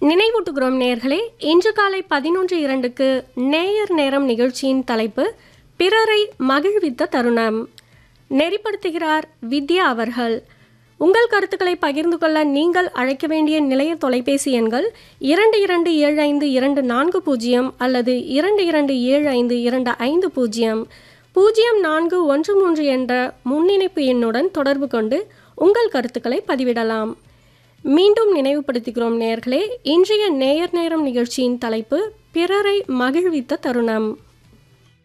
நினைவூட்டுகிறோம் நேயர்களே இன்று காலை பதினொன்று இரண்டுக்கு நேயர் நேரம் நிகழ்ச்சியின் தலைப்பு பிறரை மகிழ்வித்த தருணம் நெறிப்படுத்துகிறார் வித்யா அவர்கள் உங்கள் கருத்துக்களை பகிர்ந்து கொள்ள நீங்கள் அழைக்க வேண்டிய நிலைய தொலைபேசி எண்கள் இரண்டு இரண்டு ஏழு ஐந்து இரண்டு நான்கு பூஜ்ஜியம் அல்லது இரண்டு இரண்டு ஏழு ஐந்து இரண்டு ஐந்து பூஜ்ஜியம் பூஜ்ஜியம் நான்கு ஒன்று மூன்று என்ற முன்னிணைப்பு எண்ணுடன் தொடர்பு கொண்டு உங்கள் கருத்துக்களை பதிவிடலாம் மீண்டும் நினைவுபடுத்துகிறோம் நேயர்களே இன்றைய நேயர் நேரம் நிகழ்ச்சியின் தலைப்பு பிறரை மகிழ்வித்த தருணம்